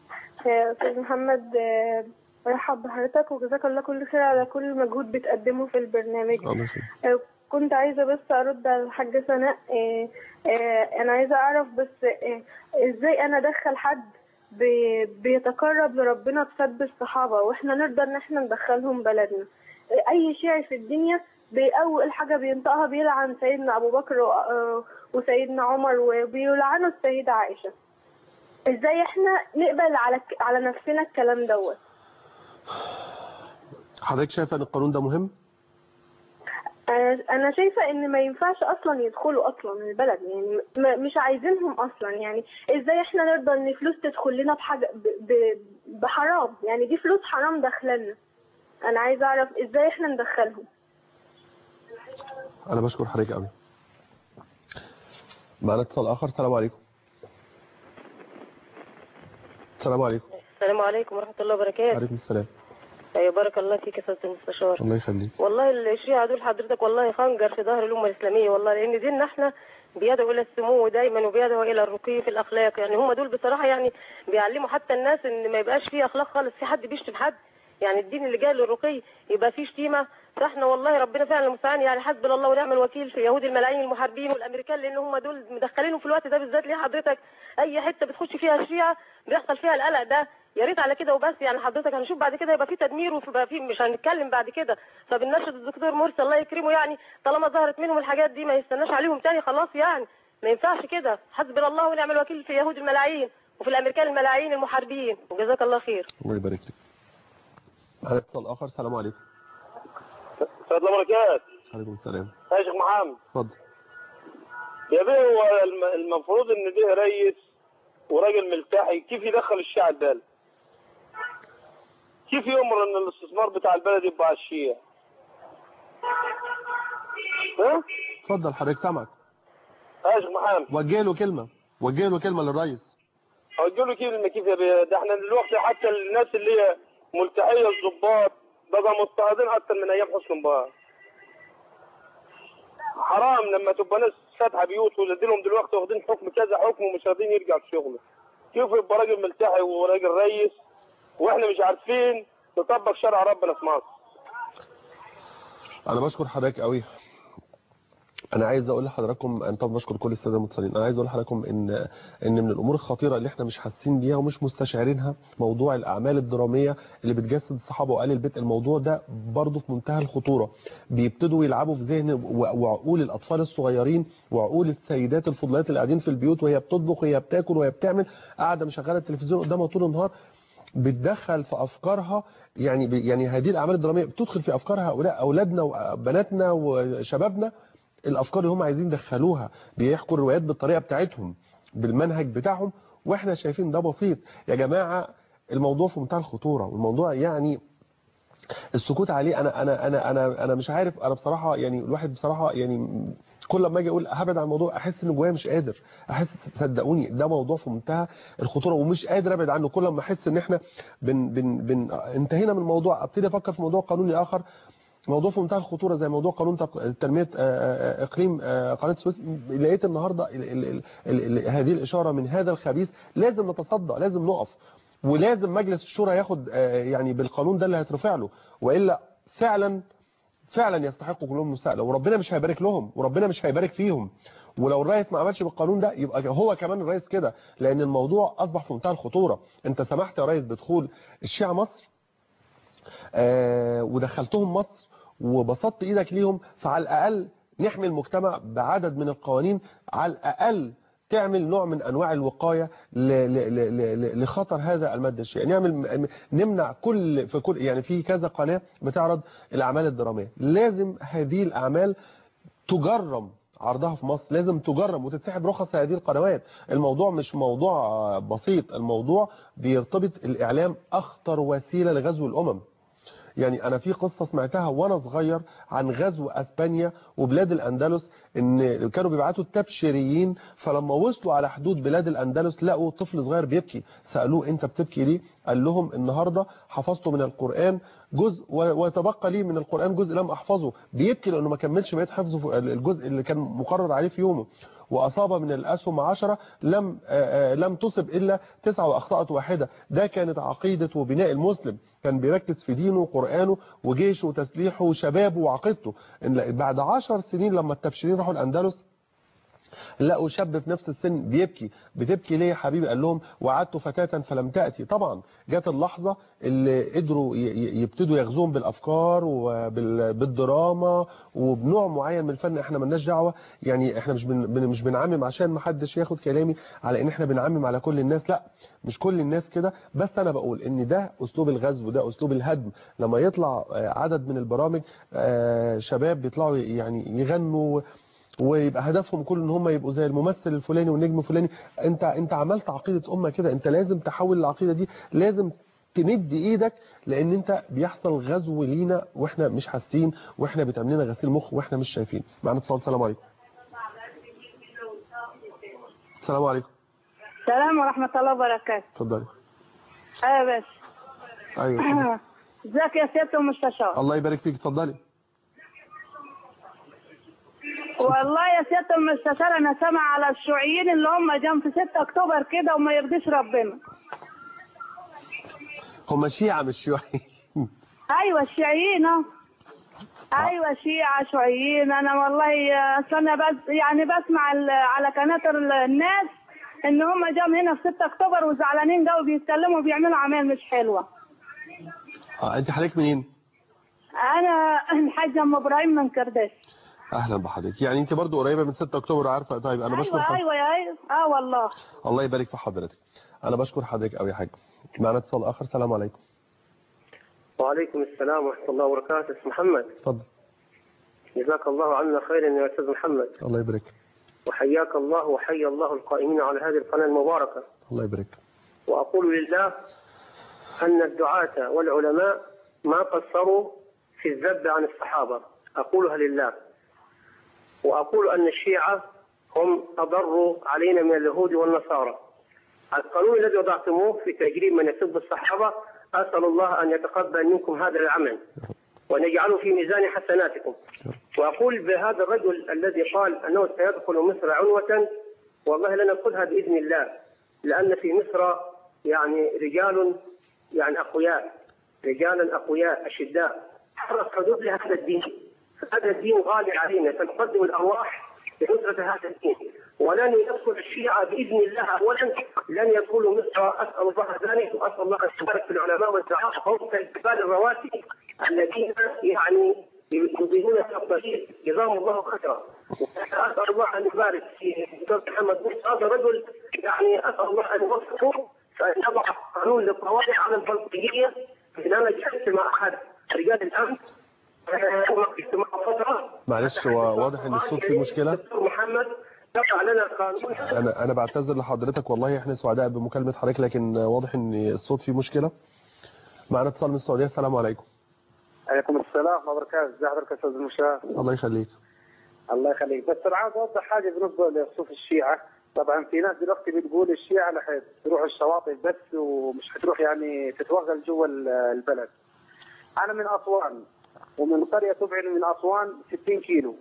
يا استاذ محمد آه، برحب بحضرتك وجزاك الله كل خير على كل مجهود بتقدمه في البرنامج الله يخليك. آه، كنت عايزة بس أرد على الحاجة سناء آه، آه، أنا عايزة أعرف بس آه، إزاي أنا أدخل حد بي- بيتقرب لربنا بسب الصحابة وإحنا نرضى إن إحنا ندخلهم بلدنا آه، أي شيعي في الدنيا بأول حاجة بينطقها بيلعن سيدنا أبو بكر و- آه، وسيدنا عمر وبيلعنوا السيدة عائشة إزاي إحنا نقبل على على نفسنا الكلام دوت حضرتك شايفه ان القانون ده مهم أنا أنا شايفة إن ما ينفعش أصلا يدخلوا أصلا البلد يعني م- مش عايزينهم أصلا يعني إزاي إحنا نرضى إن فلوس تدخل لنا بحاجة ب- ب- بحرام يعني دي فلوس حرام داخلنا أنا عايزة أعرف إزاي إحنا ندخلهم انا بشكر حضرتك قوي معانا اتصال اخر السلام عليكم السلام عليكم السلام عليكم ورحمة الله وبركاته وعليكم السلام أيوة بارك الله فيك يا سيادة المستشار الله يخليك والله الشيعة دول حضرتك والله خنجر في ظهر الأمة الإسلامية والله لأن ديننا احنا بيدعو إلى السمو دايما وبيدعو إلى الرقي في الأخلاق يعني هم دول بصراحة يعني بيعلموا حتى الناس إن ما يبقاش فيه أخلاق خالص في حد بيشتم حد يعني الدين اللي جاي للرقي يبقى فيه شتيمة فاحنا والله ربنا فعلا المستعان يعني حسبنا الله ونعم الوكيل في يهود الملايين المحاربين والامريكان لان هم دول مدخلينه في الوقت ده بالذات ليه حضرتك اي حته بتخش فيها الشيعه بيحصل فيها القلق ده يا ريت على كده وبس يعني حضرتك هنشوف بعد كده يبقى في تدمير ويبقى في مش هنتكلم بعد كده فبنناشد الدكتور مرسي الله يكرمه يعني طالما ظهرت منهم الحاجات دي ما يستناش عليهم تاني خلاص يعني ما ينفعش كده حسبنا الله ونعم الوكيل في يهود الملاعين وفي الامريكان الملاعين المحاربين وجزاك الله خير الله يبارك لك معنا اتصال اخر السلام عليكم استاذ بركات عليكم السلام يا شيخ محمد اتفضل يا بيه هو الم- المفروض ان ده رئيس وراجل ملتحي كيف يدخل الشيعة البلد؟ كيف يؤمر ان الاستثمار بتاع البلد يبقى على الشيعة؟ ها؟ اتفضل حضرتك سامعك يا شيخ محمد وجه له كلمه وجه له كلمه للرئيس اقول له كيف كيف يا بيه ده احنا دلوقتي حتى الناس اللي هي ملتحية الضباط بقى مضطهدين اكتر من ايام حسن مبارك حرام لما تبقى ناس فاتحه بيوت ولادهم دلوقتي واخدين حكم كذا حكم ومش راضيين يرجعوا الشغل كيف يبقى راجل ملتحي وراجل ريس واحنا مش عارفين نطبق شرع ربنا في مصر انا بشكر حضرتك قوي انا عايز اقول لحضراتكم انا طبعا بشكر كل الساده المتصلين انا عايز اقول لحضراتكم ان ان من الامور الخطيره اللي احنا مش حاسين بيها ومش مستشعرينها موضوع الاعمال الدراميه اللي بتجسد الصحابه وآل البيت الموضوع ده برضه في منتهى الخطوره بيبتدوا يلعبوا في ذهن و- وعقول الاطفال الصغيرين وعقول السيدات الفضليات اللي قاعدين في البيوت وهي بتطبخ وهي بتاكل وهي بتعمل قاعده مشغله التلفزيون قدامها طول النهار بتدخل في افكارها يعني ب- يعني هذه الاعمال الدراميه بتدخل في افكار هؤلاء اولادنا وبناتنا وشبابنا الافكار اللي هم عايزين يدخلوها بيحكوا الروايات بالطريقه بتاعتهم بالمنهج بتاعهم واحنا شايفين ده بسيط يا جماعه الموضوع في منتهى الخطوره والموضوع يعني السكوت عليه انا انا انا انا انا مش عارف انا بصراحه يعني الواحد بصراحه يعني كل ما اجي اقول هبعد عن الموضوع احس ان جوايا مش قادر احس صدقوني ده موضوع في منتهى الخطوره ومش قادر ابعد عنه كل ما احس ان احنا بن بن بن انتهينا من الموضوع ابتدي افكر في موضوع قانوني اخر موضوع في منتهى الخطوره زي موضوع قانون تق- تنميه آه، آه، اقليم آه، قناه السويس لقيت النهارده ال- ال- ال- ال- ال- هذه الاشاره من هذا الخبيث لازم نتصدى لازم نقف ولازم مجلس الشورى ياخد آه، يعني بالقانون ده اللي هيترفع له والا فعلا فعلا يستحقوا كلهم مساءله وربنا مش هيبارك لهم وربنا مش هيبارك فيهم ولو الرئيس ما عملش بالقانون ده يبقى هو كمان الرئيس كده لان الموضوع اصبح في منتهى الخطوره انت سمحت يا ريس بدخول الشيعة مصر آه ودخلتهم مصر وبسطت ايدك ليهم فعلى الاقل نحمي المجتمع بعدد من القوانين على الاقل تعمل نوع من انواع الوقايه ل- ل- ل- ل- لخطر هذا الماده الشيعي نعمل نمنع كل في كل يعني في كذا قناه بتعرض الاعمال الدراميه لازم هذه الاعمال تجرم عرضها في مصر لازم تجرم وتتسحب رخص هذه القنوات الموضوع مش موضوع آه، بسيط الموضوع بيرتبط الإعلام أخطر وسيلة لغزو الأمم يعني أنا في قصة سمعتها وأنا صغير عن غزو أسبانيا وبلاد الأندلس إن كانوا بيبعتوا التبشيريين فلما وصلوا على حدود بلاد الأندلس لقوا طفل صغير بيبكي سألوه أنت بتبكي ليه؟ قال لهم النهاردة حفظت من القرآن جزء و- وتبقى لي من القرآن جزء لم أحفظه بيبكي لأنه ما كملش بقيت حفظه في الجزء اللي كان مقرر عليه في يومه وأصاب من الأسهم عشرة لم آه، آه، لم تصب إلا تسعة وأخطأت واحدة ده كانت عقيدة وبناء المسلم كان بيركز في دينه وقرآنه وجيشه وتسليحه وشبابه وعقيدته إن بعد عشر سنين لما التبشيرين راحوا الأندلس لقوا شاب في نفس السن بيبكي بتبكي ليه يا حبيبي قال لهم وعدت فتاة فلم تأتي طبعا جت اللحظة اللي قدروا ي- ي- يبتدوا يغزوهم بالأفكار وبالدراما وبنوع معين من الفن احنا ملناش دعوة يعني احنا مش بن بن- مش بنعمم عشان ما حدش ياخد كلامي على ان احنا بنعمم على كل الناس لا مش كل الناس كده بس انا بقول ان ده اسلوب الغزو ده اسلوب الهدم لما يطلع آه، عدد من البرامج آه، شباب بيطلعوا يعني يغنوا ويبقى هدفهم كله ان هم يبقوا زي الممثل الفلاني والنجم الفلاني انت انت عملت عقيده امه كده انت لازم تحول العقيده دي لازم تمد ايدك لان انت بيحصل غزو لينا واحنا مش حاسين واحنا بيتعمل لنا غسيل مخ واحنا مش شايفين معانا اتصال السلام عليكم السلام عليكم السلام ورحمة الله وبركاته اتفضلي أيوة يا باشا ايوه اتفضلي. ازيك يا سيادة المستشار الله يبارك فيك اتفضلي والله يا سيادة المستشار أنا سامع على الشيوعيين اللي هم جم في 6 أكتوبر كده وما يرضيش ربنا هم شيعة مش شيوعيين أيوة الشيوعيين أهو. أيوة شيعة شيوعيين أنا والله أصل أنا بس يعني بسمع ال- على قناة ال- الناس ان هم جم هنا في 6 اكتوبر وزعلانين قوي بيتكلموا وبيعملوا اعمال مش حلوه آه انت حضرتك منين انا الحاجه ام ابراهيم من كرداس اهلا بحضرتك يعني انت برضو قريبه من 6 اكتوبر عارفه طيب انا بشكر ايوه حضرتك ايوه يا ايوه اه والله الله يبارك في حضرتك انا بشكر حضرتك قوي يا حاج معنا اتصال اخر السلام عليكم وعليكم السلام ورحمة الله وبركاته أستاذ محمد اتفضل جزاك الله عنا خيرا يا أستاذ محمد الله يبارك وحياك الله وحيا الله القائمين على هذه القناة المباركة الله يبارك وأقول لله أن الدعاة والعلماء ما قصروا في الذب عن الصحابة أقولها لله وأقول أن الشيعة هم أضروا علينا من اليهود والنصارى القانون الذي وضعتموه في تجريم من يسب الصحابة أسأل الله أن يتقبل منكم هذا العمل ونجعله في ميزان حسناتكم وأقول بهذا الرجل الذي قال أنه سيدخل مصر عنوة والله لندخلها بإذن الله لأن في مصر يعني رجال يعني أقوياء رجالا أقوياء أشداء حرص حدود لهذا الدين هذا الدين غالي علينا سنقدم الأرواح لنصرة هذا الدين ولن يدخل الشيعة بإذن الله أولا لن يدخلوا مصر أسأل الله ذلك وأسأل الله أن يبارك في العلماء والدعاء هم كالجبال الرواسي الذين يعني يضيئون في الطريق جزاهم الله خيرا أسأل الله أن يبارك في الدكتور محمد مرسي هذا رجل يعني أسأل الله أن يوفقه فأن يضع قانون للطوارئ على البلطجية إن أنا جلست مع أحد رجال الأمن وقفت مع فترة معلش هو واضح ان الصوت فيه مشكله دكتور محمد يضع لنا قانون انا انا بعتذر لحضرتك والله احنا سعداء بمكالمه حضرتك لكن واضح ان الصوت فيه مشكله معنا اتصال من السعوديه السلام عليكم عليكم السلام ورحمه الله وبركاته ازي حضرتك يا استاذ المشاهد الله يخليك الله يخليك بس انا عاوز اوضح حاجه بالنسبه لصوف الشيعه طبعا في ناس دلوقتي بتقول الشيعه رح تروح الشواطئ بس ومش حتروح يعني تتوغل جوا البلد انا من اسوان ومن قريه تبعد من اسوان 60 كيلو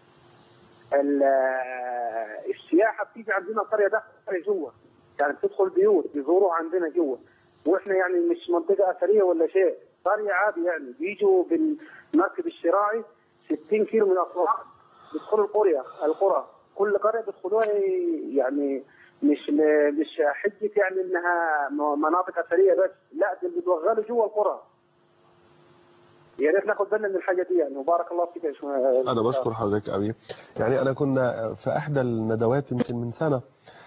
ال- السياحه بتيجي عندنا قريه داخل جوا يعني بتدخل بيوت بيزوروها عندنا جوا واحنا يعني مش منطقه اثريه ولا شيء قريه عادي يعني بيجوا بالمركب الشراعي 60 كيلو من اسوان بيدخلوا القريه القرى كل قريه بيدخلوها يعني مش مش حجه يعني انها مناطق اثريه بس لا دول بيتوغلوا جوا القرى يا ريت ناخد بالنا من الحاجه دي يعني وبارك الله فيك يا شو- انا بشكر حضرتك قوي يعني انا كنا في احدى الندوات يمكن من سنه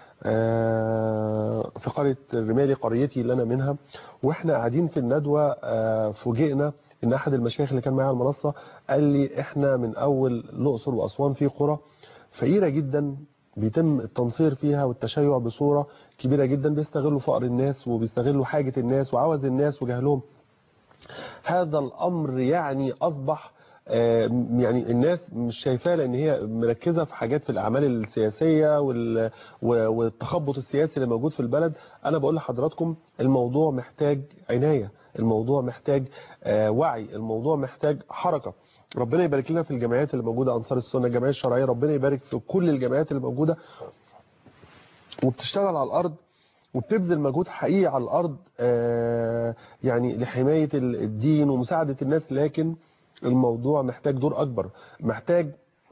آه، في قريه الرمالي قريتي اللي انا منها واحنا قاعدين في الندوه آه، فوجئنا ان احد المشايخ اللي كان معايا على المنصه قال لي احنا من اول الاقصر واسوان في قرى فقيره جدا بيتم التنصير فيها والتشيع بصوره كبيره جدا بيستغلوا فقر الناس وبيستغلوا حاجه الناس وعوز الناس وجهلهم هذا الامر يعني اصبح آه، يعني الناس مش شايفاه لان هي مركزه في حاجات في الاعمال السياسيه وال- و- والتخبط السياسي اللي موجود في البلد انا بقول لحضراتكم الموضوع محتاج عنايه الموضوع محتاج آه، وعي الموضوع محتاج حركه ربنا يبارك لنا في الجمعيات اللي موجوده انصار السنه الجمعيه الشرعيه ربنا يبارك في كل الجمعيات اللي موجوده وبتشتغل على الارض وبتبذل مجهود حقيقي على الارض آه، يعني لحمايه ال- الدين ومساعده الناس لكن الموضوع محتاج دور اكبر محتاج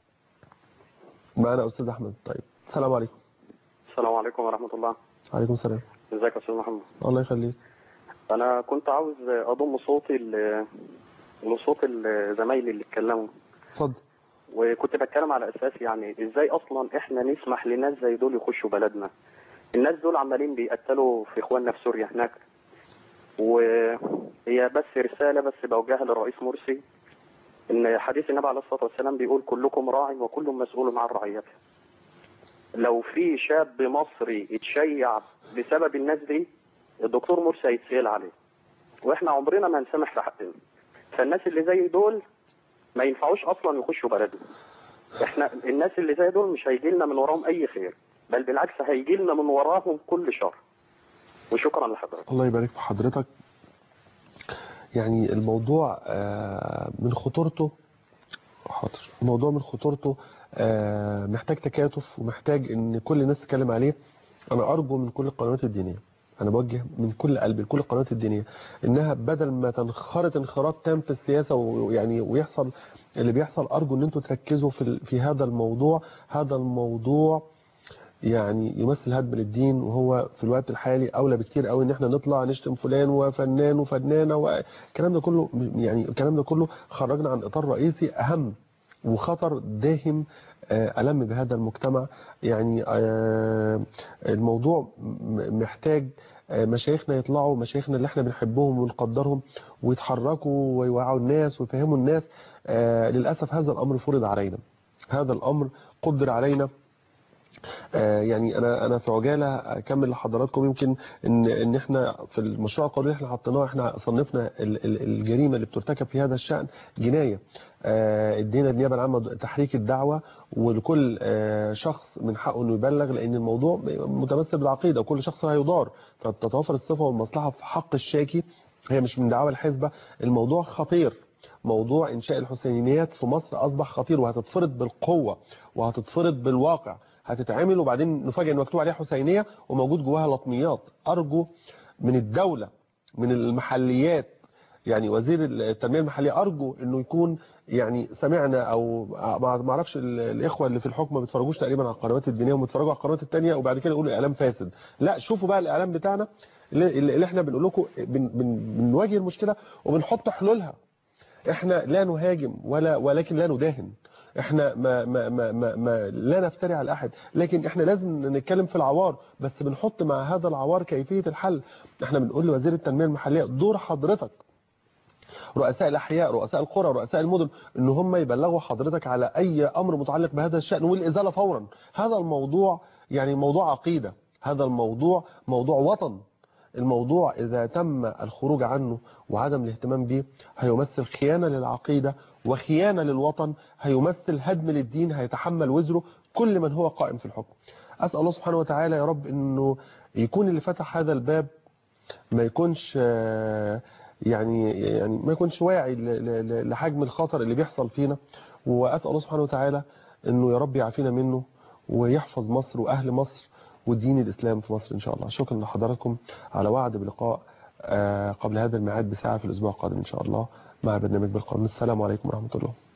معنا استاذ احمد طيب السلام عليكم السلام عليكم ورحمة الله عليكم السلام ازيك يا استاذ محمد الله يخليك انا كنت عاوز اضم صوتي ل- لصوت ال- زمايلي اللي اتكلموا اتفضل وكنت بتكلم على اساس يعني ازاي اصلا احنا نسمح لناس زي دول يخشوا بلدنا الناس دول عمالين بيقتلوا في اخواننا في سوريا هناك وهي بس رسالة بس بوجهها للرئيس مرسي ان حديث النبي عليه الصلاة والسلام بيقول كلكم راع وكل مسؤول عن رعيته لو في شاب مصري اتشيع بسبب الناس دي الدكتور مرسي هيتسأل عليه واحنا عمرنا ما هنسامح في حقنا فالناس اللي زي دول ما ينفعوش اصلا يخشوا بلدنا احنا الناس اللي زي دول مش هيجي لنا من وراهم اي خير بل بالعكس هيجي لنا من وراهم كل شر وشكرا لحضرتك الله يبارك في حضرتك يعني الموضوع آه، من خطورته حاضر الموضوع من خطورته آه، محتاج تكاتف ومحتاج ان كل الناس تتكلم عليه انا ارجو من كل القنوات الدينيه انا بوجه من كل قلبي لكل القنوات الدينيه انها بدل ما تنخرط انخراط تام في السياسه ويعني ويحصل اللي بيحصل ارجو ان انتوا تركزوا في ال- في هذا الموضوع هذا الموضوع يعني يمثل هدم للدين وهو في الوقت الحالي اولى بكتير قوي ان احنا نطلع نشتم فلان وفنان وفنانه والكلام ده كله يعني الكلام ده كله خرجنا عن اطار رئيسي اهم وخطر داهم آه، ألم بهذا المجتمع يعني آه، الموضوع م- محتاج آه، مشايخنا يطلعوا مشايخنا اللي احنا بنحبهم ونقدرهم ويتحركوا ويوعوا الناس ويفهموا الناس آه، للأسف هذا الأمر فرض علينا هذا الأمر قدر علينا آه، يعني انا انا في عجاله اكمل لحضراتكم يمكن ان ان احنا في المشروع القانوني اللي احنا حطيناه احنا صنفنا ال- ال- الجريمه اللي بترتكب في هذا الشان جنايه آه، ادينا النيابه العامه تحريك الدعوه ولكل آه، شخص من حقه انه يبلغ لان الموضوع متمثل بالعقيده وكل شخص هيضار فتتوافر الصفه والمصلحه في حق الشاكي هي مش من دعاوى الحزبه الموضوع خطير موضوع انشاء الحسينيات في مصر اصبح خطير وهتتفرض بالقوه وهتتفرض بالواقع هتتعمل وبعدين نفاجئ ان مكتوب عليها حسينيه وموجود جواها لطميات ارجو من الدوله من المحليات يعني وزير التنميه المحليه ارجو انه يكون يعني سمعنا او ما ما اعرفش ال- الاخوه اللي في الحكم ما بيتفرجوش تقريبا على القنوات الدينيه وبيتفرجوا على القنوات الثانيه وبعد كده يقولوا اعلام فاسد لا شوفوا بقى الاعلام بتاعنا اللي, اللي احنا بنقول لكم بن بن بنواجه المشكله وبنحط حلولها احنا لا نهاجم ولا ولكن لا نداهن احنا ما ما ما ما, ما لا نفتري على احد لكن احنا لازم نتكلم في العوار بس بنحط مع هذا العوار كيفيه الحل احنا بنقول لوزير التنميه المحليه دور حضرتك رؤساء الاحياء رؤساء القرى رؤساء المدن ان هم يبلغوا حضرتك على اي امر متعلق بهذا الشان والازاله فورا هذا الموضوع يعني موضوع عقيده هذا الموضوع موضوع وطن الموضوع إذا تم الخروج عنه وعدم الاهتمام به هيمثل خيانة للعقيدة وخيانة للوطن هيمثل هدم للدين هيتحمل وزره كل من هو قائم في الحكم أسأل الله سبحانه وتعالى يا رب أنه يكون اللي فتح هذا الباب ما يكونش آه، يعني يعني ما يكونش واعي ل- ل- ل- لحجم الخطر اللي بيحصل فينا وأسأل الله سبحانه وتعالى أنه يا رب يعافينا منه ويحفظ مصر وأهل مصر ودين الإسلام في مصر إن شاء الله شكرا لحضراتكم على وعد بلقاء آه، قبل هذا الميعاد بساعة في الأسبوع القادم إن شاء الله مع برنامج بالقانون السلام عليكم ورحمة الله